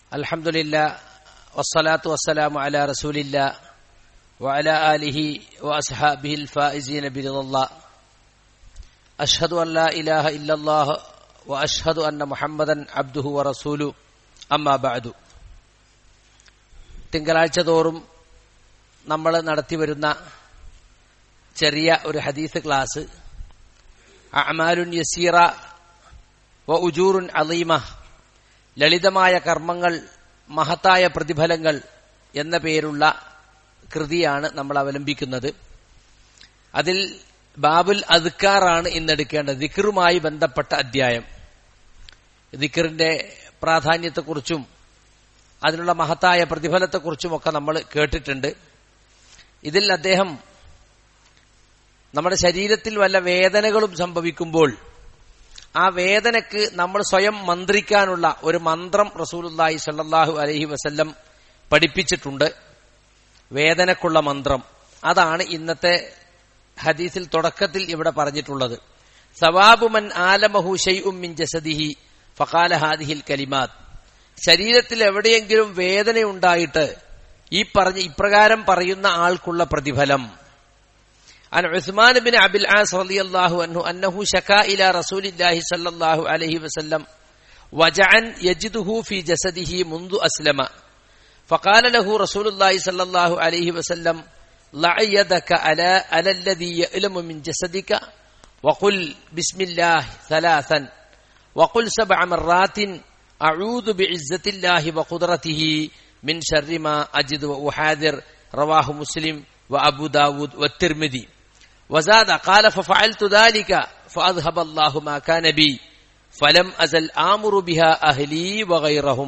الحمد لله والصلاة والسلام على رسول الله وعلى آله وأصحابه الفائزين برضا الله أشهد أن لا إله إلا الله وأشهد أن محمدا عبده ورسوله أما بعد തിങ്കളാഴ്ച തോറും നമ്മൾ നടത്തിവരുന്ന ചെറിയ ഒരു ഹദീസ് ക്ലാസ് അമാലുൻ യസീറ വ ഉജൂറുൻ അലീമ ലളിതമായ കർമ്മങ്ങൾ മഹത്തായ പ്രതിഫലങ്ങൾ എന്ന പേരുള്ള കൃതിയാണ് നമ്മൾ അവലംബിക്കുന്നത് അതിൽ ബാബുൽ അദ്ക്കാറാണ് ഇന്നെടുക്കേണ്ടത് ദിക്കറുമായി ബന്ധപ്പെട്ട അധ്യായം ദിക്കറിന്റെ പ്രാധാന്യത്തെക്കുറിച്ചും അതിനുള്ള മഹത്തായ പ്രതിഫലത്തെക്കുറിച്ചുമൊക്കെ നമ്മൾ കേട്ടിട്ടുണ്ട് ഇതിൽ അദ്ദേഹം നമ്മുടെ ശരീരത്തിൽ വല്ല വേദനകളും സംഭവിക്കുമ്പോൾ ആ വേദനക്ക് നമ്മൾ സ്വയം മന്ത്രിക്കാനുള്ള ഒരു മന്ത്രം റസൂലുല്ലാഹി സല്ലാഹു അലഹി വസല്ലം പഠിപ്പിച്ചിട്ടുണ്ട് വേദനക്കുള്ള മന്ത്രം അതാണ് ഇന്നത്തെ ഹദീസിൽ തുടക്കത്തിൽ ഇവിടെ പറഞ്ഞിട്ടുള്ളത് സവാബുമൻ ആലമഹു ഷൈഉം മിൻ ജസദിഹി ഫഖാല ഹാദിഹിൽ കലിമാത്ത് ശരീരത്തിൽ എവിടെയെങ്കിലും വേദനയുണ്ടായിട്ട് ഈ പറഞ്ഞ ഇപ്രകാരം പറയുന്ന ആൾക്കുള്ള പ്രതിഫലം عن عثمان بن عبد العاص رضي الله عنه أنه شكا إلى رسول الله صلى الله عليه وسلم وجعا يجده في جسده منذ أسلم فقال له رسول الله صلى الله عليه وسلم لع يدك على, على الذي يألم من جسدك وقل بسم الله ثلاثا وقل سبع مرات أعوذ بعزة الله وقدرته من شر ما أجد وأحاذر رواه مسلم وأبو داود والترمذي وزاد قال ففعلت ذلك فأذهب الله ما كان بي فلم أزل آمر بها أهلي وغيرهم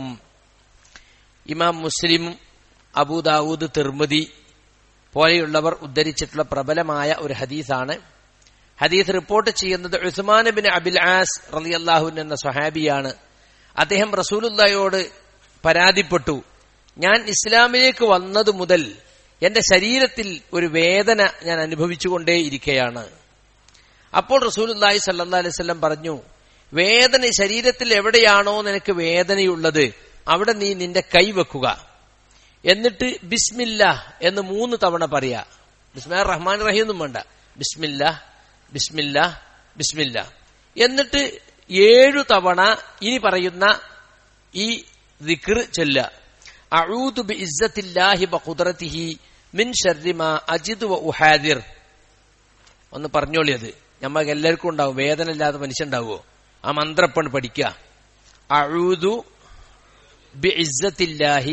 ഇമാം മുസ്ലിം അബൂദാവൂദ് തിർമതി പോലെയുള്ളവർ ഉദ്ധരിച്ചിട്ടുള്ള പ്രബലമായ ഒരു ഹദീസാണ് ഹദീസ് റിപ്പോർട്ട് ചെയ്യുന്നത് ഉസ്മാൻ ബിൻ അബിൽ ആസ് റലിയല്ലാഹുൻ എന്ന സ്വഹാബിയാണ് അദ്ദേഹം റസൂലുല്ലായോട് പരാതിപ്പെട്ടു ഞാൻ ഇസ്ലാമിലേക്ക് വന്നതു മുതൽ എന്റെ ശരീരത്തിൽ ഒരു വേദന ഞാൻ അനുഭവിച്ചുകൊണ്ടേയിരിക്കുകയാണ് അപ്പോൾ റസൂലുല്ലാഹി സല്ലാ അലൈവല്ലം പറഞ്ഞു വേദന ശരീരത്തിൽ എവിടെയാണോ നിനക്ക് വേദനയുള്ളത് അവിടെ നീ നിന്റെ കൈ വെക്കുക എന്നിട്ട് ബിസ്മില്ല എന്ന് മൂന്ന് തവണ പറയാ ബിസ്മില്ല റഹ്മാൻ റഹീം ഒന്നും വേണ്ട ബിസ്മില്ല ബിസ്മില്ല ബിസ്മില്ല എന്നിട്ട് ഏഴു തവണ ഇനി പറയുന്ന ഈ ദിക്ർ ചൊല്ല അഊദു ബി ഇസ്സത്തില്ലാഹി ബഖുദ്റതിഹി മിൻ ശർരി മാ അജിദു വ ഉഹാദിർ ഒന്ന് പറഞ്ഞോളി അത് നമ്മൾക്ക് എല്ലാവർക്കും ഉണ്ടാവും വേദന ഇല്ലാത്ത മനുഷ്യൻ ഉണ്ടാവുമോ ആ മന്ത്രപ്പണ് പഠിക്കുക അഊദു ബി ഇസ്സത്തില്ലാഹി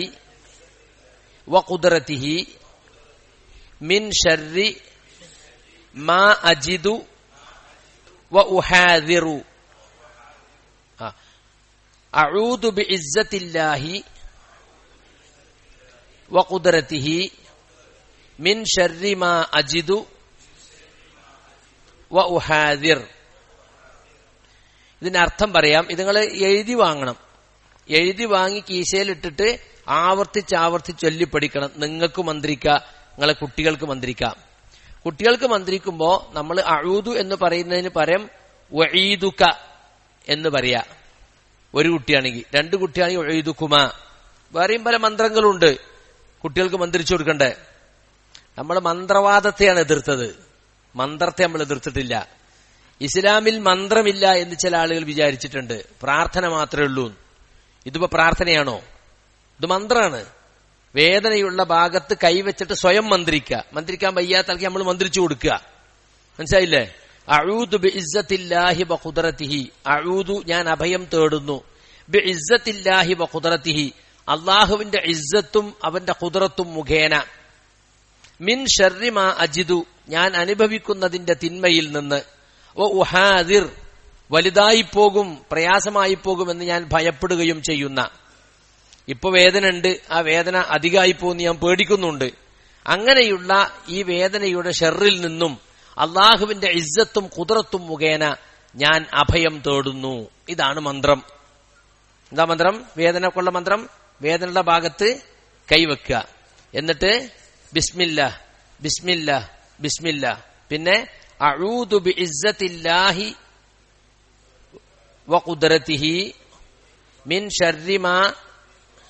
വ ഖുദ്റതിഹി മിൻ ശർരി മാ അജിദു വ ഉഹാദിറു അഊദു ബി ഇസ്സത്തില്ലാഹി وقدرته من شر ما أجد وأحاذر ഇതിന്റെ അർത്ഥം പറയാം ഇത് നിങ്ങൾ എഴുതി വാങ്ങണം എഴുതി വാങ്ങി കീശയിലിട്ടിട്ട് ആവർത്തിച്ച് ആവർത്തിച്ച് ചൊല്ലിപ്പടിക്കണം നിങ്ങൾക്ക് മന്ത്രിക്കാം നിങ്ങളെ കുട്ടികൾക്ക് മന്ത്രിക്കാം കുട്ടികൾക്ക് മന്ത്രിക്കുമ്പോ നമ്മൾ അഴൂതു എന്ന് പറയുന്നതിന് പകരം വഴീതുക്ക എന്ന് പറയാ ഒരു കുട്ടിയാണെങ്കിൽ രണ്ട് കുട്ടിയാണെങ്കിൽ ഒഴുതുക്കുമ വേറെയും പല മന്ത്രങ്ങളുണ്ട് കുട്ടികൾക്ക് മന്ത്രിച്ചു കൊടുക്കണ്ടേ നമ്മൾ മന്ത്രവാദത്തെയാണ് എതിർത്തത് മന്ത്രത്തെ നമ്മൾ എതിർത്തിട്ടില്ല ഇസ്ലാമിൽ മന്ത്രമില്ല എന്ന് ചില ആളുകൾ വിചാരിച്ചിട്ടുണ്ട് പ്രാർത്ഥന മാത്രമേ ഉള്ളൂ ഇതിപ്പോ പ്രാർത്ഥനയാണോ ഇത് മന്ത്രമാണ് വേദനയുള്ള ഭാഗത്ത് കൈവച്ചിട്ട് സ്വയം മന്ത്രിക്കുക മന്ത്രിക്കാൻ വയ്യാത്ത ആൾക്ക് നമ്മൾ മന്ത്രിച്ചു കൊടുക്കുക മനസ്സിലായില്ലേ അഴൂദു ബി ഇസ്സത്തില്ലാഹി ബഖുദറത്തിഹി അഴൂദു ഞാൻ അഭയം തേടുന്നു ബി ഇസ്സത്തില്ലാഹി ബഖുദറത്തിഹി അള്ളാഹുവിന്റെ ഇസ്സത്തും അവന്റെ കുതിരത്തും മുഖേന മിൻ ഷർറിമ അജിദു ഞാൻ അനുഭവിക്കുന്നതിന്റെ തിന്മയിൽ നിന്ന് ഓ ഉഹാദിർ വലുതായി പോകും പ്രയാസമായി പോകുമെന്ന് ഞാൻ ഭയപ്പെടുകയും ചെയ്യുന്ന ഇപ്പൊ വേദന ഉണ്ട് ആ വേദന അധികമായി പോകുന്ന ഞാൻ പേടിക്കുന്നുണ്ട് അങ്ങനെയുള്ള ഈ വേദനയുടെ ഷെറിൽ നിന്നും അള്ളാഹുവിന്റെ ഇസ്സത്തും കുതിരത്തും മുഖേന ഞാൻ അഭയം തേടുന്നു ഇതാണ് മന്ത്രം എന്താ മന്ത്രം വേദനക്കുള്ള മന്ത്രം വേദനയുടെ ഭാഗത്ത് കൈവെക്കുക എന്നിട്ട് ബിസ്മില്ല ബിസ്മില്ല ബിസ്മില്ല പിന്നെ അഴൂദു ബി ഇസ്സത്തില്ലാഹി വ ഖുദ്റതിഹി മിൻ ഷർരി മാ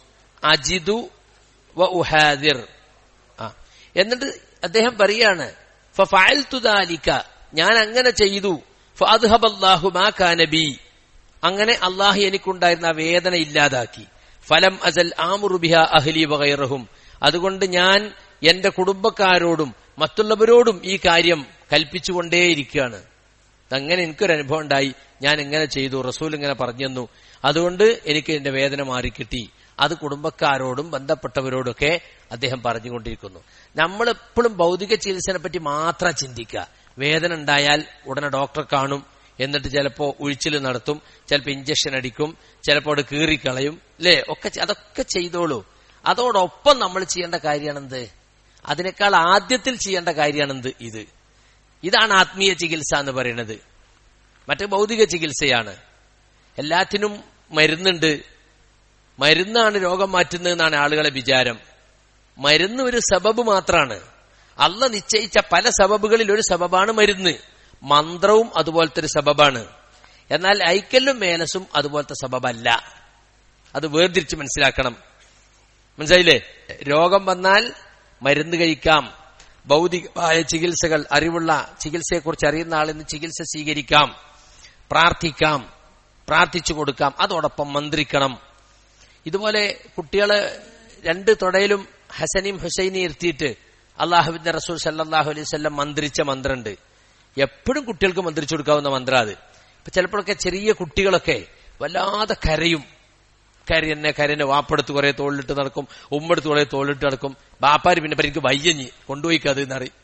അജിദു വ ഉഹാദിർ ആ എന്നിട്ട് അദ്ദേഹം പറയാണ് ഫഅൽതു ദാലിക ഞാൻ അങ്ങനെ ചെയ്തു ഫഅദ്ഹബല്ലാഹു മാ കാനബി അങ്ങനെ അള്ളാഹു എനിക്കുണ്ടായിരുന്ന ആ വേദന ഇല്ലാതാക്കി ഫലം അസൽ ആമുറുബിഹ അഹ്ലി വഗൈറഹും അതുകൊണ്ട് ഞാൻ എന്റെ കുടുംബക്കാരോടും മറ്റുള്ളവരോടും ഈ കാര്യം കൽപ്പിച്ചുകൊണ്ടേയിരിക്കുകയാണ് അങ്ങനെ എനിക്കൊരു അനുഭവം ഉണ്ടായി ഞാൻ ഇങ്ങനെ ചെയ്തു റസൂൽ ഇങ്ങനെ പറഞ്ഞു തന്നു അതുകൊണ്ട് എനിക്ക് എന്റെ വേദന മാറിക്കിട്ടി അത് കുടുംബക്കാരോടും ബന്ധപ്പെട്ടവരോടൊക്കെ അദ്ദേഹം പറഞ്ഞുകൊണ്ടിരിക്കുന്നു നമ്മൾ എപ്പോഴും ഭൗതിക ചികിത്സനെ പറ്റി മാത്രം ചിന്തിക്കുക വേദന ഉണ്ടായാൽ ഉടനെ ഡോക്ടറെ കാണും എന്നിട്ട് ചിലപ്പോ ഉഴിച്ചിൽ നടത്തും ചിലപ്പോ ഇഞ്ചക്ഷൻ അടിക്കും ചിലപ്പോ അവിടെ കീറിക്കളയും അല്ലേ ഒക്കെ ചെ- അതൊക്കെ ചെയ്തോളൂ അതോടൊപ്പം നമ്മൾ ചെയ്യേണ്ട കാര്യമാണെന്ത് അതിനേക്കാൾ ആദ്യത്തിൽ ചെയ്യേണ്ട കാര്യമാണെന്ത് ഇത് ഇതാണ് ആത്മീയ ചികിത്സ എന്ന് പറയുന്നത് മറ്റേ ഭൗതിക ചികിത്സയാണ് എല്ലാത്തിനും മരുന്നുണ്ട് മരുന്നാണ് രോഗം മാറ്റുന്നതെന്നാണ് ആളുകളെ വിചാരം മരുന്ന് ഒരു സബബ് മാത്രമാണ് അല്ല നിശ്ചയിച്ച പല സബബുകളിൽ ഒരു സബബാണ് മരുന്ന് മന്ത്രവും അതുപോലത്തെ ഒരു സബബാണ് എന്നാൽ ഐക്കല്ലും മേലസും അതുപോലത്തെ സബബല്ല അത് വേർതിരിച്ച് മനസ്സിലാക്കണം മനസ്സിലായില്ലേ രോഗം വന്നാൽ മരുന്ന് കഴിക്കാം ഭൗതികമായ ചികിത്സകൾ അറിവുള്ള ചികിത്സയെക്കുറിച്ച് അറിയുന്ന ആളിന് ചികിത്സ സ്വീകരിക്കാം പ്രാർത്ഥിക്കാം പ്രാർത്ഥിച്ചു കൊടുക്കാം അതോടൊപ്പം മന്ത്രിക്കണം ഇതുപോലെ കുട്ടികള് രണ്ട് തുടയിലും ഹസനിയും ഹുസൈനും ഇരുത്തിയിട്ട് അള്ളാഹുബിന്റെ റസൂൽ സല്ലാഹു അലൈഹി സ്വല്ലം മന്ത്രിച്ച മന്ത്രമുണ്ട് എപ്പോഴും കുട്ടികൾക്ക് മന്ത്രിച്ചു കൊടുക്കാവുന്ന മന്ത്രം അത് ഇപ്പൊ ചിലപ്പോഴൊക്കെ ചെറിയ കുട്ടികളൊക്കെ വല്ലാതെ കരയും കരയെന്നെ കരനെ വാപ്പെടുത്ത് കുറെ തോളിലിട്ട് നടക്കും ഉമ്മെടുത്ത് കുറെ തോളിലിട്ട് നടക്കും ബാപ്പാര് പിന്നെ പറയും, എനിക്ക് വയ്യഞ്ഞ് കൊണ്ടുപോയിക്കത് എന്നറിയും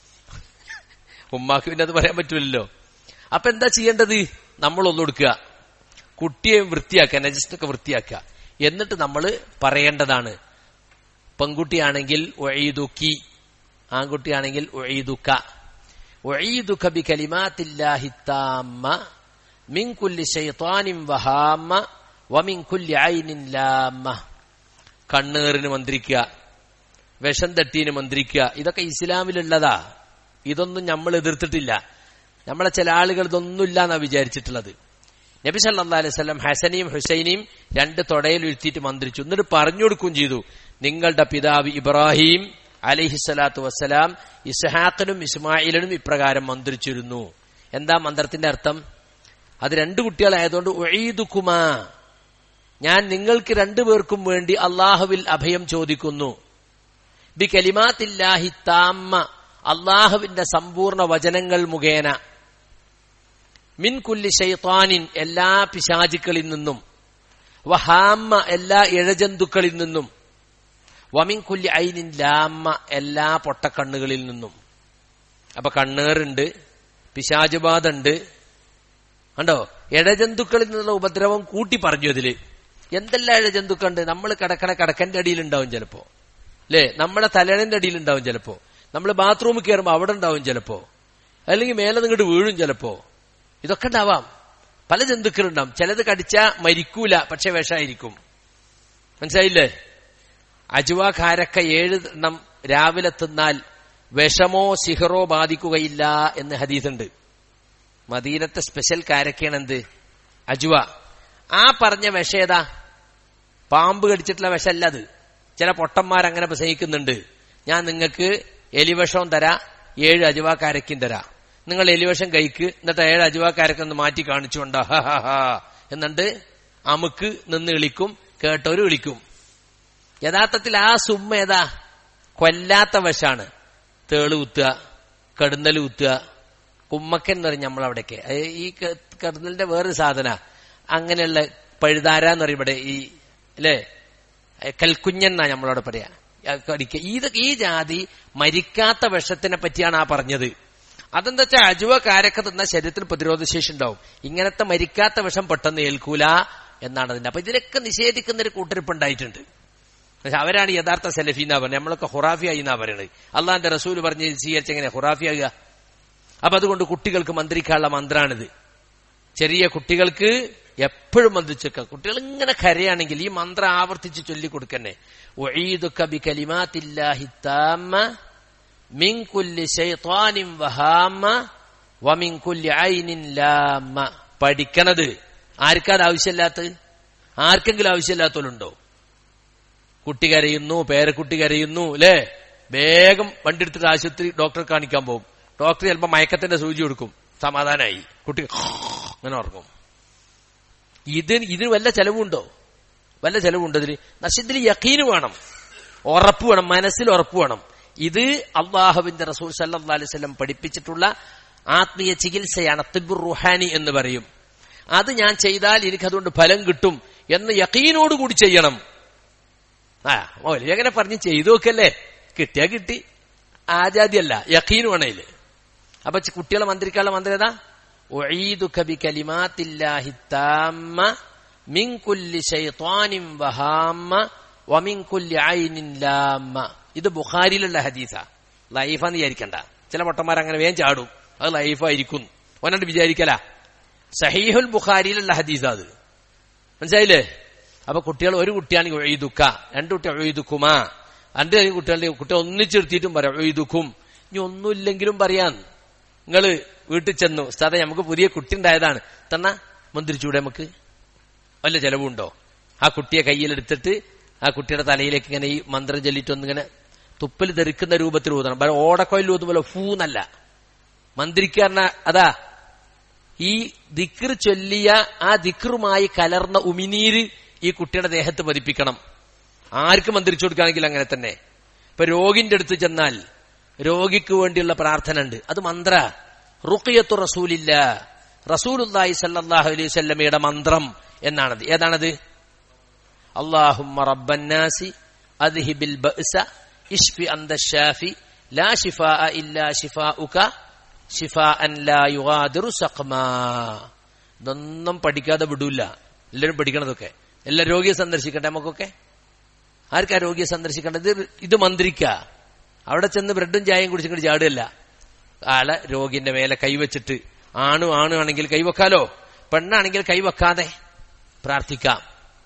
ഉമ്മാക്ക് പിന്നെ അത് പറയാൻ പറ്റില്ലല്ലോ അപ്പൊ എന്താ ചെയ്യേണ്ടത് നമ്മൾ ഒന്ന് കൊടുക്കുക കുട്ടിയെ വൃത്തിയാക്കുക നജിസ്റ്റൊക്കെ വൃത്തിയാക്കുക എന്നിട്ട് നമ്മൾ പറയേണ്ടതാണ് പെൺകുട്ടിയാണെങ്കിൽ ഒഴീതുക്കി ആൺകുട്ടിയാണെങ്കിൽ ഒഴീതുക്ക ഒഴീതുക്ക ബി കലിമാത്തില്ലാഹി താമ്മ മിൻ കുല്ലി ശൈത്താനിൻ വഹാമ്മ വമിൻ കുല്ലി ഐനിൻ ലാമ്മ കണ്ണേറിന് മന്ത്രിക്കുക വിഷം തട്ടീന് മന്ത്രിക്കുക ഇതൊക്കെ ഇസ്ലാമിലുള്ളതാ ഇതൊന്നും നമ്മൾ എതിർത്തിട്ടില്ല നമ്മളെ ചില ആളുകൾ ഇതൊന്നുമില്ല എന്നാ വിചാരിച്ചിട്ടുള്ളത് നബി സല്ലാ അലൈഹി സ്വലം ഹസനെയും ഹുസൈനെയും രണ്ട് തൊടയിൽ ഉരുത്തിയിട്ട് മന്ത്രിച്ചു എന്നിട്ട് പറഞ്ഞു കൊടുക്കുകയും ചെയ്തു നിങ്ങളുടെ പിതാവ് ഇബ്രാഹിം അലഹിസ്വലാത്തു വസ്സലാം ഇസ്ഹാഖിനും ഇസ്മായിലിനും ഇപ്രകാരം മന്ത്രിച്ചിരുന്നു എന്താ മന്ത്രത്തിന്റെ അർത്ഥം അത് രണ്ട് കുട്ടികളായതുകൊണ്ട് ഒഴീതുക്കുമാ ഞാൻ നിങ്ങൾക്ക് രണ്ടുപേർക്കും വേണ്ടി അള്ളാഹുവിൽ അഭയം ചോദിക്കുന്നു ബി കലിമാത്തില്ലാഹി താമ്മ അള്ളാഹുവിന്റെ സമ്പൂർണ്ണ വചനങ്ങൾ മുഖേന മിൻ കുല്ലി ഷെയ്ത്താനിൻ എല്ലാ പിശാചുക്കളിൽ നിന്നും വഹാമ്മ എല്ലാ ഇഴജന്തുക്കളിൽ നിന്നും വമിൻ കുല്ലി ഐനിൻ ലാമ്മ എല്ലാ പൊട്ടക്കണ്ണുകളിൽ നിന്നും അപ്പൊ കണ്ണേറുണ്ട് പിശാചുബാധുണ്ട് കണ്ടോ ഇഴജന്തുക്കളിൽ നിന്നുള്ള ഉപദ്രവം കൂട്ടി പറഞ്ഞു അതില് എന്തെല്ലാം ഇഴജന്തുക്കളുണ്ട് നമ്മൾ കിടക്കണ കിടക്കന്റെ അടിയിലുണ്ടാവും ചിലപ്പോ അല്ലേ നമ്മുടെ തലേണിന്റെ അടിയിലുണ്ടാവും ചിലപ്പോ നമ്മൾ ബാത്റൂമിൽ കയറുമ്പോൾ അവിടെ ഉണ്ടാവും ചിലപ്പോ അല്ലെങ്കിൽ മേലെ നിങ്ങോട്ട് വീഴും ചിലപ്പോ ഇതൊക്കെ ഉണ്ടാവാം പല ജന്തുക്കളുണ്ടാവും ചിലത് കടിച്ചാ മരിക്കൂല പക്ഷെ വിഷമായിരിക്കും മനസ്സിലായില്ലേ അജുവ കാരക്ക ഏഴ് എണ്ണം രാവിലെ തിന്നാൽ വിഷമോ സിഹറോ ബാധിക്കുകയില്ല എന്ന് ഹദീസുണ്ട് മദീനത്തെ സ്പെഷ്യൽ കാരക്കയാണ് എന്ത് അജുവ ആ പറഞ്ഞ വിഷേതാ പാമ്പ് കടിച്ചിട്ടുള്ള വിഷമല്ല അത് ചില പൊട്ടന്മാർ അങ്ങനെ പ്രസംഗിക്കുന്നുണ്ട് ഞാൻ നിങ്ങൾക്ക് എലിവിഷവും തരാ ഏഴ് അജുവാക്കാരക്കും തരാ നിങ്ങൾ എലിവിഷം കഴിക്ക് എന്നിട്ട് ഏഴ് അജുവാക്കാരക്കൊന്ന് മാറ്റി കാണിച്ചുകൊണ്ടാ ഹ ഹ ഹ എന്നിട്ട് അമുക്ക് നിന്ന് വിളിക്കും കേട്ടവര് വിളിക്കും യഥാർത്ഥത്തിൽ ആ സുമ്മ ഏതാ കൊല്ലാത്ത വശാണ് തേള് കുത്തുക കടുന്നൽ കുത്തുക കുമ്മക്കൻ എന്ന് പറയും നമ്മളവിടേക്ക് അത് ഈ ക- കടുന്നലിന്റെ വേറൊരു സാധന അങ്ങനെയുള്ള പഴുതാര എന്ന് പറയും ഇവിടെ ഈ അല്ലേ കൽക്കുഞ്ഞൻ എന്നാ നമ്മളവിടെ പറയാ ആ കടിക്ക ഇതൊക്കെ ഈ ജാതി മരിക്കാത്ത വിഷത്തിനെ പറ്റിയാണ് ആ പറഞ്ഞത് അതെന്താ വെച്ചാൽ അജുവ കാരക്ക തിന്ന ശരീരത്തിന് പ്രതിരോധശേഷി ഉണ്ടാവും ഇങ്ങനത്തെ മരിക്കാത്ത വിഷം പെട്ടെന്ന് ഏൽക്കൂല എന്നാണ് അതിന്റെ അപ്പൊ ഇതിനൊക്കെ നിഷേധിക്കുന്ന ഒരു കൂട്ടരിപ്പ് ഉണ്ടായിട്ടുണ്ട് പക്ഷെ അവരാണ് യഥാർത്ഥ സെലഫി എന്നാ പറയുന്നത് നമ്മളൊക്കെ ഹുറാഫിയായി എന്നാ പറയുന്നത് അള്ളാന്റെ റസൂല് പറഞ്ഞ് സ്വീകരിച്ച എങ്ങനെ ഹുറാഫിയാകുക അപ്പൊ അതുകൊണ്ട് കുട്ടികൾക്ക് മന്ത്രിക്കാനുള്ള മന്ത്രാണിത് ചെറിയ കുട്ടികൾക്ക് എപ്പോഴും മന്ത്രിച്ചേക്ക കുട്ടികൾ ഇങ്ങനെ കരയാണെങ്കിൽ ഈ മന്ത്രം ആവർത്തിച്ച് ചൊല്ലിക്കൊടുക്കന്നെ ഉഈദുക ബികലിമാത്തില്ലാഹി താമ്മ മിൻ കുല്ലി ശൈത്വാനിൻ വഹാമ്മ വമിൻ കുല്ലി ഐനിൻ ലാമ്മ പഠിക്കണത് ആർക്കാത് ആവശ്യമില്ലാത്തത് ആർക്കെങ്കിലും ആവശ്യമില്ലാത്തവരുണ്ടോ കുട്ടി കരയുന്നു പേരക്കുട്ടി കരയുന്നു അല്ലേ വേഗം വണ്ടി എടുത്തിട്ട് ആശുപത്രി ഡോക്ടറെ കാണിക്കാൻ പോകും ഡോക്ടർ ചിലപ്പോൾ മയക്കത്തിന്റെ സൂചി കൊടുക്കും സമാധാനമായി കുട്ടി അങ്ങനെ ഉറങ്ങും ഇതിന് ഇതിന് വല്ല ചെലവുണ്ടോ വല്ല ചെലവുണ്ടോ ഇതിന് നശിത്തിൽ യക്കീന് വേണം ഉറപ്പ് വേണം മനസ്സിൽ ഉറപ്പ് വേണം ഇത് അള്ളാഹുവിന്റെ റസൂൽ സല്ലാ അലൈവല്ലം പഠിപ്പിച്ചിട്ടുള്ള ആത്മീയ ചികിത്സയാണ് തിബുർ റുഹാനി എന്ന് പറയും അത് ഞാൻ ചെയ്താൽ എനിക്കതുകൊണ്ട് ഫലം കിട്ടും എന്ന് യക്കീനോടുകൂടി ചെയ്യണം ആ മൗലി അങ്ങനെ പറഞ്ഞ് ചെയ്തു നോക്കല്ലേ കിട്ടിയാ കിട്ടി ആജാദ്യല്ല യക്കീൻ വേണേല് അപ്പൊ ചി- കുട്ടികളെ മന്ത്രിക്കാനുള്ള മന്ത്രി ഏതാ ഉഈദുക ബികലിമാത്തില്ലാഹി താമ്മ മിൻ കുല്ലി ശൈത്വാനിൻ വഹാമ്മ വമിൻ കുല്ലി ഐനിൻ ലാമ്മ ഇത് ബുഖാരിയിലുള്ള ഹദീസാ ലൈഫാന്ന് വിചാരിക്കണ്ട ചില പൊട്ടന്മാർ അങ്ങനെ വേഗം ചാടും അത് ലൈഫായിരിക്കും ഓനോട് വിചാരിക്കല സഹീഹുൽ ബുഖാരിയിലുള്ള ഹദീസാ അത് മനസ്സിലായില്ലേ അപ്പൊ കുട്ടികൾ ഒരു കുട്ടിയാണെങ്കിൽ ഒഴുതുക്ക രണ്ടു കുട്ടി ഒഴുതുക്കുമാ രണ്ട് കുട്ടികളുടെ കുട്ടികൾ ഒന്നിച്ചെടുത്തിട്ടും പറയാം ഒഴുതുക്കും ഇനി ഒന്നുമില്ലെങ്കിലും പറയാൻ നിങ്ങള് വീട്ടിൽ ചെന്നു ഉസ്താദെ നമുക്ക് പുതിയ കുട്ടി ഉണ്ടായതാണ് തന്ന മന്ത്രിച്ചൂടെ നമുക്ക് വല്ല ചെലവുണ്ടോ ആ കുട്ടിയെ കയ്യിലെടുത്തിട്ട് ആ കുട്ടിയുടെ തലയിലേക്ക് ഇങ്ങനെ ഈ മന്ത്രം ചൊല്ലിട്ടൊന്നിങ്ങനെ തുപ്പൽ തെറിക്കുന്ന രൂപത്തിൽ ഊതണം പക്ഷെ ഓടക്കൊയിൽ ഊതുമ്പോൾ ഫൂന്നല്ല മന്ത്രിക്കാരന അതാ ഈ ദിക്ർ ചൊല്ലിയ ആ ദിക്റുമായി കലർന്ന ഉമിനീര് ഈ കുട്ടിയുടെ ദേഹത്ത് പതിപ്പിക്കണം ആർക്ക് മന്ത്രിച്ചു കൊടുക്കുകയാണെങ്കിൽ അങ്ങനെ തന്നെ ഇപ്പൊ രോഗിന്റെ അടുത്ത് ചെന്നാൽ രോഗിക്ക് വേണ്ടിയുള്ള പ്രാർത്ഥന ഉണ്ട് അത് മന്ത്ര റുഖിയത്തു റസൂലില്ല റസൂലുല്ലാഹി സല്ലല്ലാഹു അലൈഹി വസല്ലമയുടെ മന്ത്രം എന്നാണത് ഏതാണത് അള്ളാഹുമ്മ റബ്ബന്നാസി അദ്ഹിബിൽ ബഅസ ഇഷ്ഫി അന്ത ഷാഫി ലാ ഷിഫാ ഇല്ലാ ഷിഫാഉക ഷിഫാഅൻ ലാ യുഗാദിറു സഖ്മാ ഇതൊന്നും പഠിക്കാതെ വിടൂല എല്ലാവരും പഠിക്കണതൊക്കെ എല്ലാ രോഗിയെ സന്ദർശിക്കട്ടെ നമുക്കൊക്കെ ആർക്കാ രോഗിയെ സന്ദർശിക്കേണ്ടത് ഇത് ഇത് മന്ത്രിക്ക അവിടെ ചെന്ന് ബ്രെഡും ചായയും കുടിച്ചിട്ട് ചാടുകയല്ല ആളെ രോഗിന്റെ മേലെ കൈവച്ചിട്ട് ആണു ആണു ആണെങ്കിൽ കൈവെക്കാലോ പെണ്ണാണെങ്കിൽ കൈവെക്കാതെ പ്രാർത്ഥിക്കാം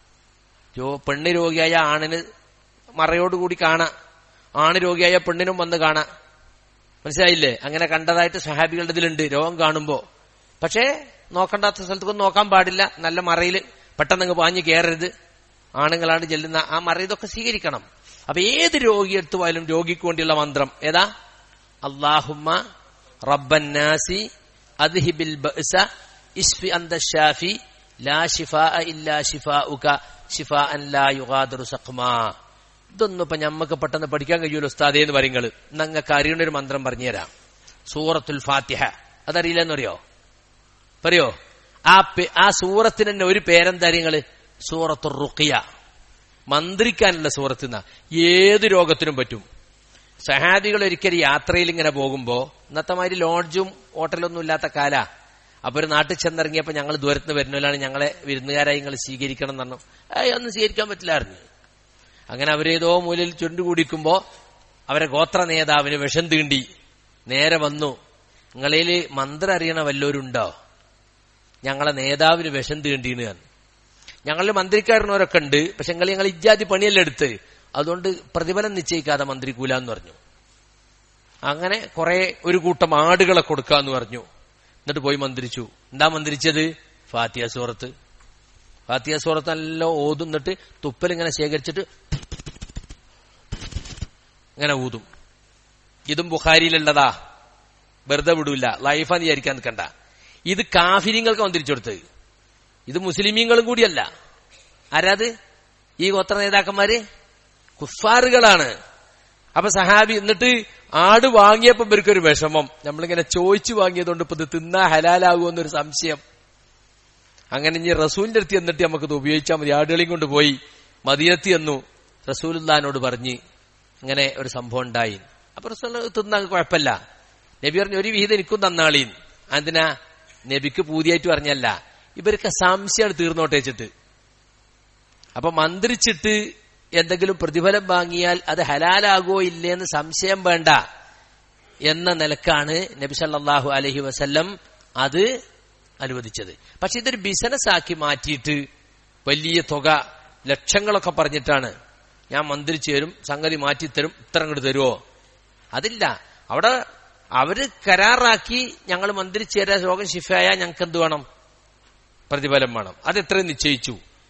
രോ പെണ്ണ് രോഗിയായ ആണിന് മറയോടുകൂടി കാണാം ആണ് രോഗിയായ പെണ്ണിനും വന്ന് കാണാം മനസ്സിലായില്ലേ അങ്ങനെ കണ്ടതായിട്ട് സഹാബികളുടെ ഇതിലുണ്ട് രോഗം കാണുമ്പോ പക്ഷേ നോക്കണ്ടാത്ത സ്ഥലത്തൊന്നും നോക്കാൻ പാടില്ല നല്ല മറയിൽ പെട്ടെന്ന് പാഞ്ഞ് കയറരുത് ആണുങ്ങളാണ് ചെല്ലുന്ന ആ മറ ഇതൊക്കെ സ്വീകരിക്കണം അപ്പൊ ഏത് രോഗി എടുത്തു പോയാലും രോഗിക്ക് വേണ്ടിയുള്ള മന്ത്രം ഏതാ അള്ളാഹുമ്മ റബ്ബന്നാസി അദ്ഹിബിൽ ബഅസ ഇസ്ഫി അന്ത ഷാഫി ലാ ഷിഫാ ഇല്ലാ ഷിഫാഉക ഷിഫാഅൻ ലാ യുഗാദിറു സഖ്മാ ഇതൊന്നും ഇപ്പൊ ഞമ്മക്ക് പെട്ടെന്ന് പഠിക്കാൻ കഴിയൂല ഉസ്താദേ എന്ന് പറയുന്നത് നിങ്ങൾക്ക് അറിയണ ഒരു മന്ത്രം പറഞ്ഞുതരാം സൂറത്തുൽ ഫാത്തിഹ അതറിയില്ലെന്നറിയോ പറയോ ആ പേ- ആ സൂറത്തിന് തന്നെ ഒരു പേരെന്താ നിങ്ങള് സൂറത്തു റുക്കിയ മന്ത്രിക്കാനുള്ള സൂറത്ത് എന്നാ ഏത് രോഗത്തിനും പറ്റും സഹാബികൾ ഒരിക്കൽ യാത്രയിൽ ഇങ്ങനെ പോകുമ്പോ ഇന്നത്തെ മാതിരി ലോഡ്ജും ഹോട്ടലൊന്നും ഇല്ലാത്ത കാല അപ്പൊ ഒരു നാട്ടിൽ ചെന്നിറങ്ങിയപ്പോ ഞങ്ങൾ ദൂരത്ത് വരുന്നവരാണ് ഞങ്ങളെ വിരുന്നുകാരായി നിങ്ങൾ സ്വീകരിക്കണം എന്ന് പറഞ്ഞു ഏയ് ഒന്നും സ്വീകരിക്കാൻ പറ്റില്ലായിരുന്നു അങ്ങനെ അവരേതോ മൂലയിൽ ചുരുണ്ടുകൂടിക്കുമ്പോ അവരെ ഗോത്ര നേതാവിന് വിഷം തീണ്ടി നേരെ വന്നു നിങ്ങളേല് മന്ത്രം അറിയണ വല്ലവരുണ്ടോ ഞങ്ങളെ നേതാവിന് വിഷം തീണ്ടീന്ന് ഞാൻ ഞങ്ങളിൽ മന്ത്രിക്കാരനോരൊക്കെ ഉണ്ട് പക്ഷെ നിങ്ങൾ ഞങ്ങൾ ഇജാതി പണിയല്ല എടുത്ത് അതുകൊണ്ട് പ്രതിഫലം നിശ്ചയിക്കാതെ മന്ത്രിക്കൂല എന്ന് പറഞ്ഞു അങ്ങനെ കുറെ ഒരു കൂട്ടം ആടുകളെ കൊടുക്കാന്ന് പറഞ്ഞു എന്നിട്ട് പോയി മന്ത്രിച്ചു എന്താ മന്ത്രിച്ചത് ഫാത്തിയ സൂറത്ത് ഫാത്തിയ സൂറത്ത് നല്ല ഓതുന്നിട്ട് തുപ്പൽ ഇങ്ങനെ ശേഖരിച്ചിട്ട് ഇങ്ങനെ ഊതും ഇതും ബുഖാരിയിലുള്ളതാ വെറുതെ വിടൂല ലൈഫാന്ന് വിചാരിക്കാൻ നിൽക്കണ്ട ഇത് കാഫിരിങ്ങൾക്ക് മന്ത്രിച്ചു കൊടുത്തത് ഇത് മുസ്ലിമീങ്ങളും കൂടിയല്ല ആരാത് ഈ ഗോത്ര നേതാക്കന്മാര് കുഫാറുകളാണ് അപ്പൊ സഹാബി എന്നിട്ട് ആട് വാങ്ങിയപ്പോ ഇവർക്കൊരു വിഷമം നമ്മളിങ്ങനെ ചോദിച്ചു വാങ്ങിയതുകൊണ്ട് ഇപ്പൊ ഇത് തിന്നാ ഹലാലാകുമെന്നൊരു സംശയം അങ്ങനെ ഇനി റസൂലിന്റെ അടുത്ത് എന്നിട്ട് നമുക്കിത് ഉപയോഗിച്ചാൽ മതി ആടുകളെയും കൊണ്ട് പോയി മദീനത്തി എന്നു റസൂലുല്ലാനോട് പറഞ്ഞ് ഇങ്ങനെ ഒരു സംഭവം ഉണ്ടായി അപ്പൊ റസൂൽ തിന്നാൻ കുഴപ്പമില്ല നബി പറഞ്ഞു ഒരു വിഹിതം എനിക്കും തന്നാളീൻ അതിനാ നബിക്ക് പൂതിയായിട്ട് പറഞ്ഞല്ല ഇവർക്ക് സംശയമാണ് തീർന്നോട്ടെ വെച്ചിട്ട് അപ്പൊ മന്ത്രിച്ചിട്ട് എന്തെങ്കിലും പ്രതിഫലം വാങ്ങിയാൽ അത് ഹലാലാകോ ഇല്ലേന്ന് സംശയം വേണ്ട എന്ന നിലക്കാണ് നബി സല്ലല്ലാഹു അലൈഹി വസല്ലം അത് അനുവദിച്ചത് പക്ഷെ ഇതൊരു ബിസിനസ് ആക്കി മാറ്റിയിട്ട് വലിയ തുക ലക്ഷങ്ങളൊക്കെ പറഞ്ഞിട്ടാണ് ഞാൻ മന്ത്രിച്ചു തരും സംഗതി മാറ്റിത്തരും ഇത്ര അങ്ങോട്ട് തരുമോ അതില്ല അവിടെ അവര് കരാറാക്കി ഞങ്ങൾ മന്ത്രിച്ചു തരാൻ രോഗം ശിഫയായ ഞങ്ങൾക്ക് എന്ത് വേണം പ്രതിഫലം വേണം അത് എത്രയും നിശ്ചയിച്ചു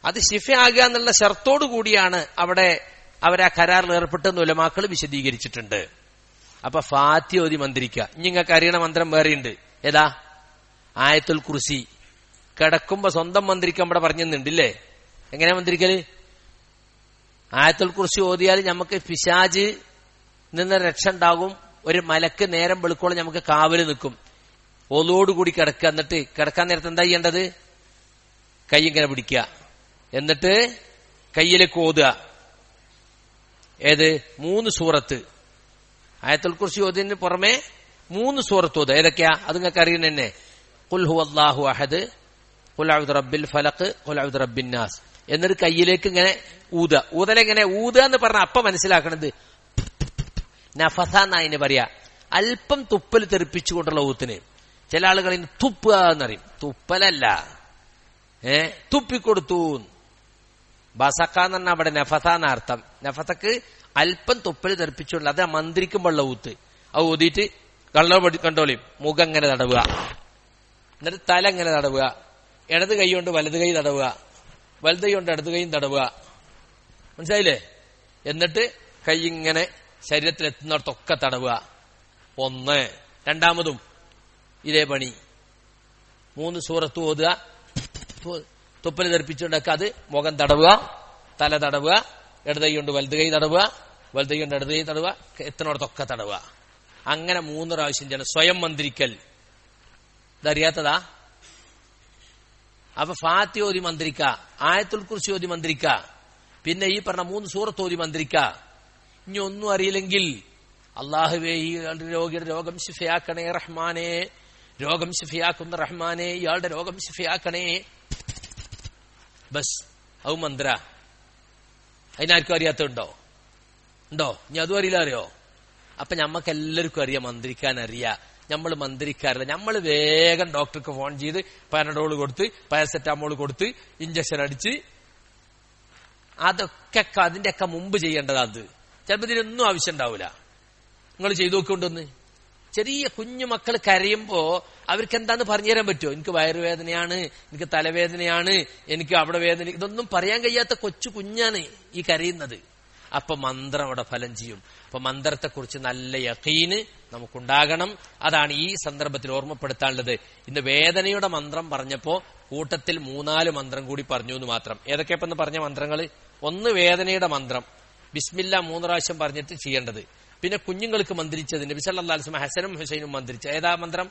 അത് ശിഫയാകുക എന്നുള്ള ഷർത്തോടു കൂടിയാണ് അവിടെ അവരെ ആ കരാറിൽ ഏർപ്പെട്ടെന്ന് ഉലമാക്കൾ വിശദീകരിച്ചിട്ടുണ്ട് അപ്പൊ ഫാത്തി ഓതി മന്ത്രിക്കുക ഇനി നിങ്ങൾക്ക് അറിയണ മന്ത്രം വേറെയുണ്ട് ഏതാ ആയത്തുൽ കുർസി കിടക്കുമ്പോ സ്വന്തം മന്ത്രിക്കാൻ ഇവിടെ പറഞ്ഞില്ലേ എങ്ങനെ മന്ത്രിക്കല് ആയത്തുൽ കുർസി ഓതിയാൽ നമുക്ക് പിശാജ് നിന്ന് രക്ഷ ഉണ്ടാകും ഒരു മലക്ക് നേരം വെളുക്കോളം നമുക്ക് കാവല് നിൽക്കും ഒലോടുകൂടി കിടക്കുക എന്നിട്ട് കിടക്കാൻ നേരത്തെ എന്താ ചെയ്യേണ്ടത് കൈ ഇങ്ങനെ പിടിക്കുക എന്നിട്ട് കയ്യിലേക്ക് ഓതുക ഏത് മൂന്ന് സൂറത്ത് ആയത്തുൽ കുർസി ഓതിന് പുറമെ മൂന്ന് സൂറത്ത് ഓതുക ഏതൊക്കെയാ അത് നിങ്ങൾക്ക് അറിയുന്ന തന്നെ കുൽഹു അള്ളാഹു അഹദ് കുലഅുദ് റബ്ബിൽ ഫലഖ് കുലഅുദ് റബ്ബിൻ നാസ് എന്നിട്ട് കയ്യിലേക്ക് ഇങ്ങനെ ഊത ഊതലെങ്ങനെ ഊത എന്ന് പറഞ്ഞ അപ്പ മനസ്സിലാക്കണത് നഫസ എന്നാ അതിന് പറയാ അല്പം തുപ്പൽ തെറിപ്പിച്ചുകൊണ്ടുള്ള ഊത്തിന് ചില ആളുകൾ ഇതിന് തുപ്പുക എന്നറിയും തുപ്പലല്ല ഏ തുപ്പിക്കൊടുത്തു ബസക്ക എന്ന് പറഞ്ഞാൽ അവിടെ നഫസ എന്ന അർത്ഥം നഫസക്ക് അല്പം തുപ്പൽ തെറിപ്പിച്ചുകൊണ്ട് അത് മന്ത്രിക്കുമ്പോഴുള്ള ഊത്ത് അത് ഊതിയിട്ട് കള്ള കണ്ടോളിയും മുഖം ഇങ്ങനെ തടവുക എന്നിട്ട് തല ഇങ്ങനെ തടവുക ഇടത് കൈ കൊണ്ട് വലത് കൈ തടവുക വലത് കൈ കൊണ്ട് ഇടത് കൈയും തടവുക മനസ്സിലായില്ലേ എന്നിട്ട് കൈ ഇങ്ങനെ ശരീരത്തിൽ എത്തുന്നിടത്തൊക്കെ തടവുക ഒന്ന് രണ്ടാമതും ഇതേ പണി മൂന്ന് സൂറത്ത് ഓതുക തുപ്പൽ തെറിപ്പിച്ചുകൊണ്ടൊക്കെ അത് മുഖം തടവുക തല തടവുക ഇടത് കൈ കൊണ്ട് വലത് കൈ തടവുക വലത് കൈ കൊണ്ട് ഇടത് കൈ തടവുക എത്തുന്നിടത്തൊക്കെ തടവുക അങ്ങനെ മൂന്ന് പ്രാവശ്യം ചെയ്യണം സ്വയം മന്ത്രിക്കൽ ഇതറിയാത്തതാ അപ്പൊ ഫാത്തി ഓതി മന്ത്രിക്ക ആയത്തുൽ കുറിച്ച് ഓതി മന്ത്രിക്ക പിന്നെ ഈ പറഞ്ഞ മൂന്ന് സൂറത്ത് ഓതി മന്ത്രിക്ക ഇനി ഒന്നും അറിയില്ലെങ്കിൽ അള്ളാഹുവേ ഈ രോഗിയുടെ രോഗം ശിഫയാക്കണേ റഹ്മാനെ രോഗം ശിഫയാക്കുന്ന റഹ്മാനെ ഇയാളുടെ രോഗം ശിഫയാക്കണേ ബസ് ഔ മന്ത്ര അതിനാർക്കും അറിയാത്തുണ്ടോ ഉണ്ടോ ഇനി അതും അറിയില്ല അറിയോ അപ്പൊ ഞമ്മക്ക് എല്ലാവർക്കും അറിയാം മന്ത്രിക്കാൻ അറിയാം നമ്മൾ മന്ത്രിക്കാറില്ല നമ്മൾ വേഗം ഡോക്ടർക്ക് ഫോൺ ചെയ്ത് പാരഡോൾ കൊടുത്ത് പാരസെറ്റാമോൾ കൊടുത്ത് ഇഞ്ചക്ഷൻ അടിച്ച് അതൊക്കെ അതിന്റെയൊക്കെ മുമ്പ് ചെയ്യേണ്ടതാ അത് ചിലപ്പോൾ ഇതിനൊന്നും ആവശ്യം ഉണ്ടാവില്ല നിങ്ങൾ ചെയ്തു നോക്കൊണ്ടൊന്ന് ചെറിയ കുഞ്ഞു മക്കൾ കരയുമ്പോ അവർക്ക് എന്താന്ന് പറഞ്ഞു തരാൻ പറ്റുമോ എനിക്ക് വയറുവേദനയാണ് എനിക്ക് തലവേദനയാണ് എനിക്ക് അവിടെ വേദന ഇതൊന്നും പറയാൻ കഴിയാത്ത കൊച്ചു കുഞ്ഞാണ് ഈ കരയുന്നത് അപ്പൊ മന്ത്രം അവിടെ ഫലം ചെയ്യും അപ്പൊ മന്ത്രത്തെക്കുറിച്ച് നല്ല യക്കീന് നമുക്കുണ്ടാകണം അതാണ് ഈ സന്ദർഭത്തിൽ ഓർമ്മപ്പെടുത്താനുള്ളത് ഇന്ന് വേദനയുടെ മന്ത്രം പറഞ്ഞപ്പോ കൂട്ടത്തിൽ മൂന്നാല് മന്ത്രം കൂടി പറഞ്ഞു എന്ന് മാത്രം ഏതൊക്കെയപ്പെന്ന് പറഞ്ഞ മന്ത്രങ്ങൾ ഒന്ന് വേദനയുടെ മന്ത്രം ബിസ്മില്ല മൂന്ന് പ്രാവശ്യം പറഞ്ഞിട്ട് ചെയ്യേണ്ടത് പിന്നെ കുഞ്ഞുങ്ങൾക്ക് മന്ത്രിച്ചത് നബി സല്ലല്ലാഹു അലൈഹി വസല്ലം ഹസനും ഹുസൈനും മന്ത്രിച്ച ഏതാ മന്ത്രം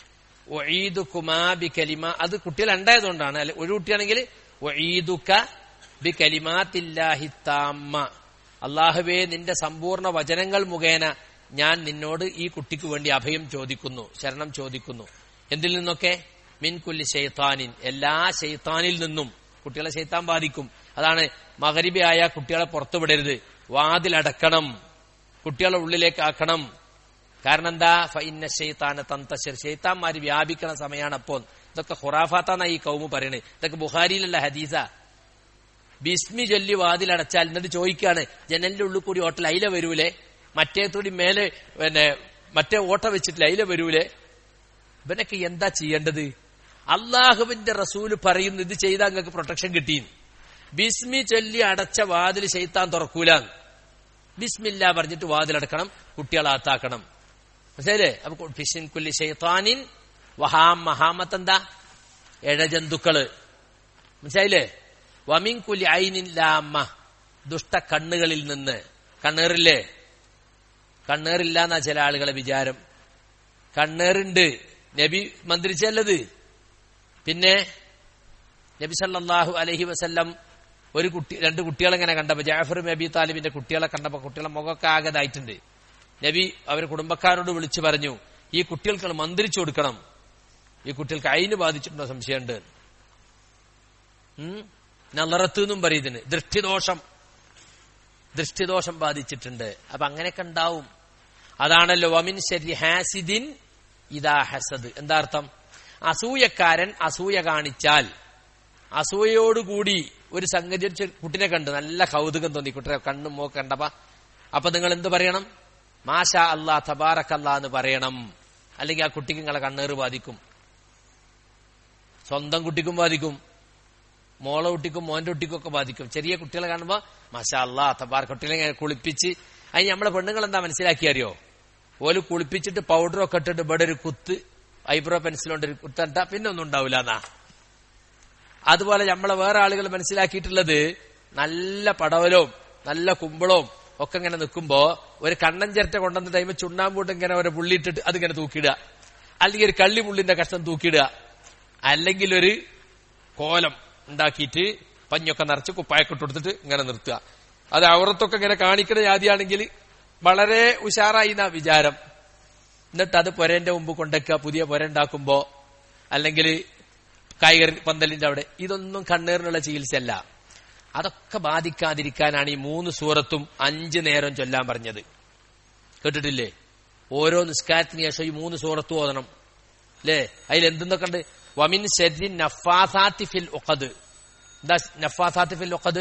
ഒഴീദു കുമാബി കലിമ അത് കുട്ടികൾ ഉണ്ടായതുകൊണ്ടാണ് അല്ലെ ഒരു കുട്ടിയാണെങ്കിൽ ഒഴീദുക ബി കലിമാത്തില്ലാഹി താമ്മ അള്ളാഹുവേ നിന്റെ സമ്പൂർണ്ണ വചനങ്ങൾ മുഖേന ഞാൻ നിന്നോട് ഈ കുട്ടിക്ക് വേണ്ടി അഭയം ചോദിക്കുന്നു ശരണം ചോദിക്കുന്നു എന്തിൽ നിന്നൊക്കെ മിൻകുല്ലി ഷെയ്ത്താനിൻ എല്ലാ ഷെയ്ത്താനിൽ നിന്നും കുട്ടികളെ ഷെയ്ത്താൻ ബാധിക്കും അതാണ് മകരിബിയായ കുട്ടികളെ പുറത്തു വിടരുത് വാതിലടക്കണം കുട്ടികളെ ഉള്ളിലേക്ക് ആക്കണം കാരണം എന്താ ഫൈന്ന ഷെയ്ത്താന തന്തശർ ഷെയ്ത്താന്മാര് വ്യാപിക്കണ സമയമാണ് അപ്പോൾ ഇതൊക്കെ ഹുറാഫാത്താന്ന ഈ കൗമ് പറയണേ ഇതൊക്കെ ബുഹാരിയിലല്ല ഹദീസ ബിസ്മി ചൊല്ലി വാതിലടച്ചാൽ എന്നിട്ട് ചോദിക്കാണ് ജനലിന്റെ ഉള്ളിൽ കൂടി ഓട്ടൽ അയില വരൂലേ മറ്റേ കൂടി മേലെ പിന്നെ മറ്റേ ഓട്ട വെച്ചിട്ടില്ല അയില വരൂലേ ഇവനൊക്കെ എന്താ ചെയ്യേണ്ടത് അള്ളാഹുവിന്റെ റസൂല് പറയുന്നു ഇത് ചെയ്താൽ നിങ്ങൾക്ക് പ്രൊട്ടക്ഷൻ കിട്ടി ബിസ്മി ചൊല്ലി അടച്ച വാതിൽ ചെയ്ത്താൻ തുറക്കൂല ബിസ്മില്ല പറഞ്ഞിട്ട് വാതിലടക്കണം കുട്ടികളെ ആത്താക്കണം മനസ്സിലായില്ലേ അപ്പൊ ഫിഷിൻ കുല്ലി ഷെയ്ത്താനിൻ വഹാം മഹാമത്ത് എന്താ എഴജന്തുക്കള് മനസ്സിലായില്ലേ വമിൻ കുലി ഐനില്ലാമ്മ ദുഷ്ട കണ്ണുകളിൽ നിന്ന് കണ്ണേറില്ലേ കണ്ണേറില്ല എന്നാ ചില ആളുകളെ വിചാരം കണ്ണേറുണ്ട് നബി മന്ത്രിച്ചല്ലത് പിന്നെ നബി സല്ലല്ലാഹു അലൈഹി വസല്ലം ഒരു കുട്ടി രണ്ട് കുട്ടികളെ ഇങ്ങനെ കണ്ടപ്പോ ജാഫർ നബി താലിബിന്റെ കുട്ടികളെ കണ്ടപ്പോ കുട്ടികളെ മുഖമൊക്കെ ആകതായിട്ടുണ്ട് നബി അവരെ കുടുംബക്കാരോട് വിളിച്ചു പറഞ്ഞു ഈ കുട്ടികൾക്ക് മന്ത്രിച്ചു കൊടുക്കണം ഈ കുട്ടികൾക്ക് അയിന് ബാധിച്ചിട്ടുണ്ടോ സംശയമുണ്ട് നലറത്ത് എന്നും പറയുന്നതിന് ദൃഷ്ടിദോഷം ദൃഷ്ടിദോഷം ബാധിച്ചിട്ടുണ്ട് അപ്പൊ അങ്ങനെയൊക്കെ ഉണ്ടാവും അതാണല്ലോ വമിൻ ശരി ഹാസിദിൻ ഇതാ ഹസദ് എന്താ അർത്ഥം അസൂയക്കാരൻ അസൂയ കാണിച്ചാൽ അസൂയയോടുകൂടി ഒരു സംഗതി ഒരു കുട്ടിനെ കണ്ട് നല്ല കൗതുകം തോന്നി കുട്ടിനെ കണ്ണും മോക്ക് കണ്ടപ്പ അപ്പൊ നിങ്ങൾ എന്ത് പറയണം മാഷ അല്ലാ തബാറക്കല്ല എന്ന് പറയണം അല്ലെങ്കിൽ ആ കുട്ടിക്ക് നിങ്ങളെ കണ്ണേറ് ബാധിക്കും സ്വന്തം കുട്ടിക്കും ബാധിക്കും മോളെ കുട്ടിക്കും മോന്റെ കുട്ടിക്കും ഒക്കെ ബാധിക്കും ചെറിയ കുട്ടികളെ കാണുമ്പോ മഷാ അല്ലാ തബാർ കുട്ടികളെ ഇങ്ങനെ കുളിപ്പിച്ച് അതിന് നമ്മളെ പെണ്ണുങ്ങൾ എന്താ മനസ്സിലാക്കി അറിയോ ഓല് കുളിപ്പിച്ചിട്ട് പൗഡറൊക്കെ ഇട്ടിട്ട് ഇവിടെ ഒരു കുത്ത് ഐബ്രോ പെൻസിലുണ്ട് ഒരു കുത്തണ്ട പിന്നെ ഒന്നും ഉണ്ടാവില്ല എന്നാ അതുപോലെ നമ്മളെ വേറെ ആളുകൾ മനസ്സിലാക്കിയിട്ടുള്ളത് നല്ല പടവലവും നല്ല കുമ്പളവും ഒക്കെ ഇങ്ങനെ നിൽക്കുമ്പോ ഒരു കണ്ണൻ ചിരട്ട കൊണ്ടുവന്ന ടൈം ചുണ്ണാമ്പൂട്ട് ഇങ്ങനെ ഒരു പുള്ളിയിട്ടിട്ട് അതിങ്ങനെ തൂക്കിയിടുക അല്ലെങ്കിൽ ഒരു കള്ളി മുള്ളിന്റെ കഷ്ണം തൂക്കിയിടുക അല്ലെങ്കിൽ ഒരു കോലം ഉണ്ടാക്കിയിട്ട് പഞ്ഞൊക്കെ നിറച്ച് കുപ്പായൊക്കെ കൊടുത്തിട്ട് ഇങ്ങനെ നിർത്തുക അത് അവറത്തൊക്കെ ഇങ്ങനെ കാണിക്കുന്ന ജാതിയാണെങ്കിൽ വളരെ ഉഷാറായി എന്നാ വിചാരം എന്നിട്ട് അത് പൊരന്റെ മുമ്പ് കൊണ്ടേക്കുക പുതിയ പൊര ഉണ്ടാക്കുമ്പോ അല്ലെങ്കിൽ കായിക പന്തലിന്റെ അവിടെ ഇതൊന്നും കണ്ണീറിനുള്ള ചികിത്സയല്ല അതൊക്കെ ബാധിക്കാതിരിക്കാനാണ് ഈ മൂന്ന് സൂറത്തും അഞ്ചു നേരം ചൊല്ലാൻ പറഞ്ഞത് കേട്ടിട്ടില്ലേ ഓരോ നിസ്കാരത്തിന് ശേഷം ഈ മൂന്ന് സൂറത്ത് ഓതണം അല്ലേ അതിൽ എന്തെന്നൊക്കെ ഉണ്ട് വമിൻ ശരി നഫാസാത്തി ഫിൽ ഒക്കത് എന്താ നഫാസാത്തി ഫിൽ ഒക്കത്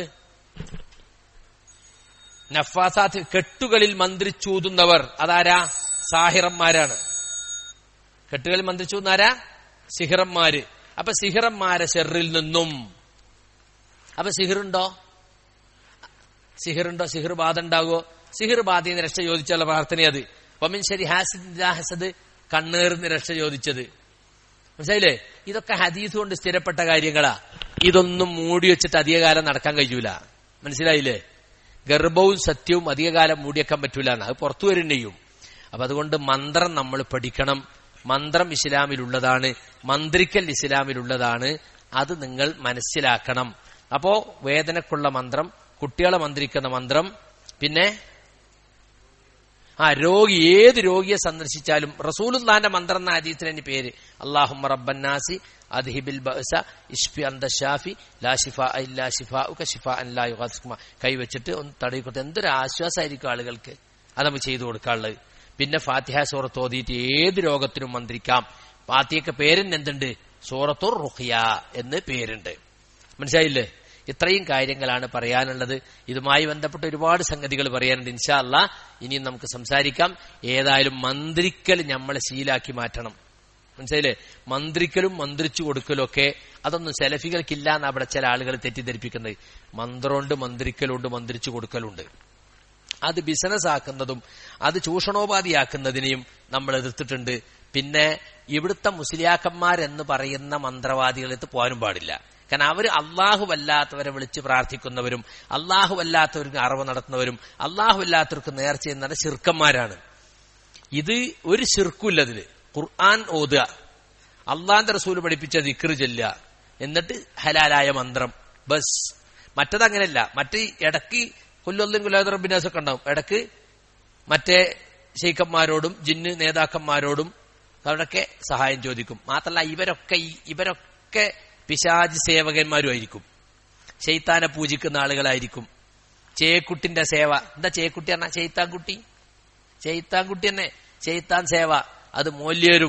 നഫാസാത്ത് കെട്ടുകളിൽ മന്ത്രിച്ചൂതുന്നവർ അതാരാ സാഹിറന്മാരാണ് കെട്ടുകളിൽ മന്ത്രിച്ചൂന്നാരാ സിഹിറന്മാര് അപ്പൊ സിഹിറന്മാരെ ഷെറിൽ നിന്നും അപ്പൊ സിഹിറുണ്ടോ സിഹിറുണ്ടോ സിഹിർ ബാധ ഉണ്ടാകുമോ സിഹിർ ബാധയിൽ നിന്ന് രക്ഷ ചോദിച്ചുള്ള പ്രാർത്ഥന അത് ഒമിൻ ശരി ഹാസിദ് ഹസദ് കണ്ണേറിന്ന് രക്ഷ ചോദിച്ചത് മനസ്സിലായില്ലേ ഇതൊക്കെ ഹദീസ് കൊണ്ട് സ്ഥിരപ്പെട്ട കാര്യങ്ങളാ ഇതൊന്നും മൂടി വെച്ചിട്ട് അധികകാലം നടക്കാൻ കഴിയൂല മനസ്സിലായില്ലേ ഗർഭവും സത്യവും അധികകാലം മൂടിയേക്കാൻ പറ്റൂല അത് പുറത്തു വരും ചെയ്യും അപ്പൊ അതുകൊണ്ട് മന്ത്രം നമ്മൾ പഠിക്കണം മന്ത്രം ഇസ്ലാമിലുള്ളതാണ് മന്ത്രിക്കൽ ഇസ്ലാമിലുള്ളതാണ് അത് നിങ്ങൾ മനസ്സിലാക്കണം അപ്പോ വേദനക്കുള്ള മന്ത്രം കുട്ടികളെ മന്ത്രിക്കുന്ന മന്ത്രം പിന്നെ ആ രോഗി ഏത് രോഗിയെ സന്ദർശിച്ചാലും റസൂലുല്ലാന്റെ മന്ത്രം എന്ന ഹദീസിന് പേര് അള്ളാഹുമ്മ റബ്ബന്നാസി അദ്ഹിബിൽ ബഅസ ഇഷ്ഫി അന്ത ഷാഫി ലാ ഷിഫ ഇല്ലാ ഷിഫാ ഉക ഷിഫ അൻ ലാ യുഗാസ്കുമ കൈവച്ചിട്ട് ഒന്ന് തടവി കൊടുത്ത് എന്തൊരു ആശ്വാസമായിരിക്കും ആളുകൾക്ക് അത് നമുക്ക് ചെയ്തു കൊടുക്കാനുള്ളത് പിന്നെ ഫാത്തിഹ സൂറത്ത് ഓതിയിട്ട് ഏത് രോഗത്തിനും മന്ത്രിക്കാം ഫാത്തിയൊക്കെ പേരിന് എന്തുണ്ട് സൂറത്തുർ റുഖിയ എന്ന് പേരുണ്ട് മനസ്സിലായില്ലേ ഇത്രയും കാര്യങ്ങളാണ് പറയാനുള്ളത് ഇതുമായി ബന്ധപ്പെട്ട ഒരുപാട് സംഗതികൾ പറയാനുണ്ട് ഇൻഷാ അല്ല ഇനിയും നമുക്ക് സംസാരിക്കാം ഏതായാലും മന്ത്രിക്കൽ നമ്മളെ ശീലാക്കി മാറ്റണം മനസ്സിലായില്ലേ മന്ത്രിക്കലും മന്ത്രിച്ചു കൊടുക്കലും ഒക്കെ അതൊന്നും സെലഫികൾക്കില്ല എന്ന് അവിടെ ചില ആളുകൾ തെറ്റിദ്ധരിപ്പിക്കുന്നത് മന്ത്രമുണ്ട് മന്ത്രിക്കലുണ്ട് മന്ത്രിച്ചു കൊടുക്കലുണ്ട് അത് ബിസിനസ് ആക്കുന്നതും അത് ചൂഷണോപാധിയാക്കുന്നതിനെയും നമ്മൾ എതിർത്തിട്ടുണ്ട് പിന്നെ ഇവിടുത്തെ മുസ്ലിയാക്കന്മാരെന്ന് പറയുന്ന മന്ത്രവാദികളെടുത്ത് പോകാനും പാടില്ല കാരണം അവർ അള്ളാഹുവല്ലാത്തവരെ വിളിച്ച് പ്രാർത്ഥിക്കുന്നവരും അള്ളാഹുവല്ലാത്തവർക്ക് അറിവ് നടത്തുന്നവരും അള്ളാഹുവല്ലാത്തവർക്ക് നേർച്ച ചെയ്യുന്ന ശിർക്കന്മാരാണ് ഇത് ഒരു ശിർക്കുമില്ല ഇതില് ഖുർആൻ ഓതുക അള്ളാന്റെ റസൂല് പഠിപ്പിച്ച ദിക്ർ ചെല്ലുക എന്നിട്ട് ഹലാലായ മന്ത്രം ബസ് മറ്റതങ്ങനെയല്ല മറ്റ് ഇടക്ക് കൊല്ലൊല്ലും കുലാദറബിനാസൊക്കെ ഉണ്ടാവും ഇടക്ക് മറ്റേ ഷെയ്ഖന്മാരോടും ജിന്ന് നേതാക്കന്മാരോടും അവരൊക്കെ സഹായം ചോദിക്കും മാത്രമല്ല ഇവരൊക്കെ ഇവരൊക്കെ പിശാജ് സേവകന്മാരുമായിരിക്കും ചെയ്ത്താനെ പൂജിക്കുന്ന ആളുകളായിരിക്കും ചേക്കുട്ടിന്റെ സേവ എന്താ ചേക്കുട്ടി പറഞ്ഞ ചെയ്ത്താൻകുട്ടി ചെയ്ത്താൻകുട്ടി തന്നെ ചെയ്ത്താൻ സേവ അത് മൂല്യരും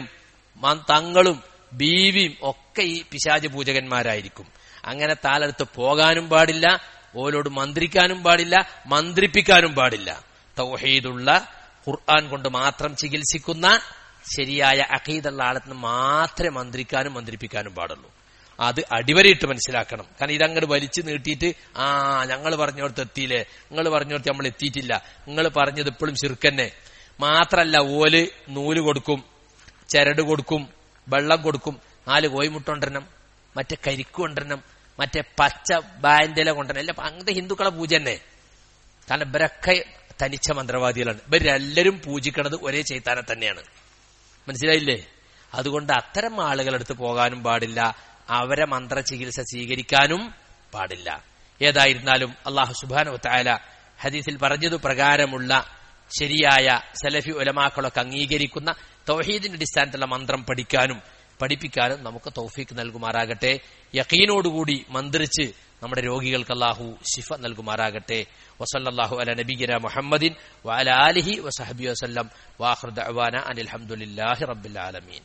തങ്ങളും ബീവിയും ഒക്കെ ഈ പിശാജ് പൂജകന്മാരായിരിക്കും അങ്ങനെ താലടുത്ത് പോകാനും പാടില്ല ഓലോട് മന്ത്രിക്കാനും പാടില്ല മന്ത്രിപ്പിക്കാനും പാടില്ല തൗഹീദുള്ള ഖുർആൻ കൊണ്ട് മാത്രം ചികിത്സിക്കുന്ന ശരിയായ അഖീദുള്ള ആളത്തിന് മാത്രമേ മന്ത്രിക്കാനും മന്ത്രിപ്പിക്കാനും പാടുള്ളൂ അത് അടിവരയിട്ട് മനസ്സിലാക്കണം കാരണം ഇതങ്ങോട്ട് വലിച്ചു നീട്ടിയിട്ട് ആ ഞങ്ങൾ പറഞ്ഞോടത്ത് എത്തിയില്ലേ നിങ്ങൾ പറഞ്ഞോടത്ത് നമ്മൾ എത്തിയിട്ടില്ല നിങ്ങൾ പറഞ്ഞത് ഇപ്പോഴും ചെറുക്കന്നെ മാത്രല്ല ഓല് നൂല് കൊടുക്കും ചരട് കൊടുക്കും വെള്ളം കൊടുക്കും നാല് കോയിമുട്ട കൊണ്ടുവരണം മറ്റേ കരിക്ക് കൊണ്ടുവരണം മറ്റേ പച്ച ബാൻഡല കൊണ്ടുവരണം എല്ലാം അങ്ങനത്തെ ഹിന്ദുക്കളെ പൂജ തന്നെ കാരണം ഇവരൊക്കെ തനിച്ച മന്ത്രവാദികളാണ് ഇവരെല്ലാവരും പൂജിക്കണത് ഒരേ ചെയ്താനെ തന്നെയാണ് മനസ്സിലായില്ലേ അതുകൊണ്ട് അത്തരം ആളുകളടുത്ത് പോകാനും പാടില്ല അവരെ മന്ത്ര ചികിത്സ സ്വീകരിക്കാനും പാടില്ല ഏതായിരുന്നാലും അള്ളാഹു സുബാനു തായാല ഹദീസിൽ പറഞ്ഞതു പ്രകാരമുള്ള ശരിയായ സലഫി ഉലമാക്കളൊക്കെ അംഗീകരിക്കുന്ന തൗഹീദിന്റെ അടിസ്ഥാനത്തിലുള്ള മന്ത്രം പഠിക്കാനും പഠിപ്പിക്കാനും നമുക്ക് തൗഫീക്ക് നൽകുമാറാകട്ടെ യക്കീനോടുകൂടി മന്ത്രിച്ച് നമ്മുടെ രോഗികൾക്ക് അള്ളാഹു ശിഫ നൽകുമാറാകട്ടെ വസല്ലാഹു അല നബീന മുഹമ്മദിൻ വഅല ആലിഹി വസഹബി വസ്ലം വാഹൃദ് അനിൽ അലഹമുല്ലാഹി റബ്ബിൽ ആലമീൻ